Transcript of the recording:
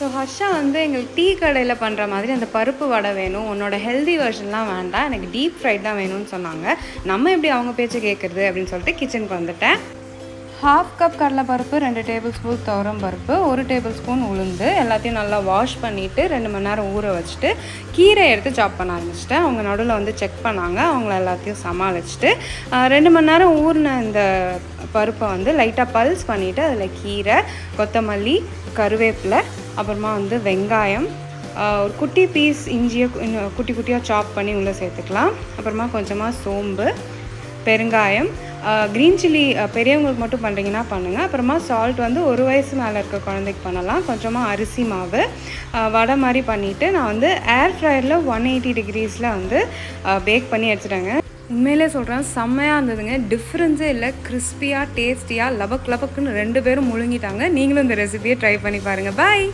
so Harsha வந்து எங்களுக்கு tea கடையில் பண்ணுற மாதிரி அந்த பருப்பு வடை வேணும் உன்னோட ஹெல்தி வெர்ஷன்லாம் வேண்டாம் எனக்கு டீப் ஃப்ரைட் தான் வேணும்னு சொன்னாங்க நம்ம எப்படி அவங்க பேச்சு கேட்குறது அப்படின்னு சொல்லிட்டு கிச்சனுக்கு வந்துட்டேன் ஹாஃப் கப் கடலைப்பருப்பு ரெண்டு டேபிள் ஸ்பூன் துவரம் பருப்பு ஒரு டேபிள் ஸ்பூன் உளுந்து எல்லாத்தையும் நல்லா வாஷ் பண்ணிவிட்டு ரெண்டு மணி நேரம் ஊற வச்சுட்டு கீரை எடுத்து சாப் பண்ண ஆரம்பிச்சிட்டேன் அவங்க நடுவில் வந்து செக் பண்ணாங்க அவங்கள எல்லாத்தையும் சமாளிச்சுட்டு ஆஹ், ரெண்டு மணி நேரம் ஊறின இந்த பருப்பை வந்து லைட்டாக பல்ஸ் பண்ணிவிட்டு அதில் கீரை கொத்தமல்லி கருவேப்பிலை அப்புறமா வந்து வெங்காயம் ஆஹ், ஒரு குட்டி பீஸ் இஞ்சியை கு- இன்னும் குட்டி குட்டியாக சாப் பண்ணி உள்ளே சேர்த்துக்கலாம் அப்புறமா கொஞ்சமாக சோம்பு பெருங்காயம் க்ரீன் சில்லி பெரியவங்களுக்கு மட்டும் பண்ணுறீங்கன்னா பண்ணுங்கள் அப்புறமா சால்ட் வந்து ஒரு வயசு மேலே இருக்க குழந்தைக்கு பண்ணலாம் கொஞ்சமாக அரிசி மாவு அஹ், வடை மாதிரி பண்ணிவிட்டு நான் வந்து ஏர் ஃப்ரையரில் ஒன் எயிட்டி டிகிரீஸில் வந்து பேக் பண்ணி எடுத்துட்டேங்க உண்மையிலே சொல்கிறேன் செம்மையாக இருந்ததுங்க டிஃப்ரென்ஸே இல்லை கிறிஸ்பியாக டேஸ்டியாக லபக் லபக்குன்னு ரெண்டு பேரும் முழுங்கிட்டாங்க நீங்களும் இந்த ரெசிபியை ட்ரை பண்ணி பாருங்கள் பாய்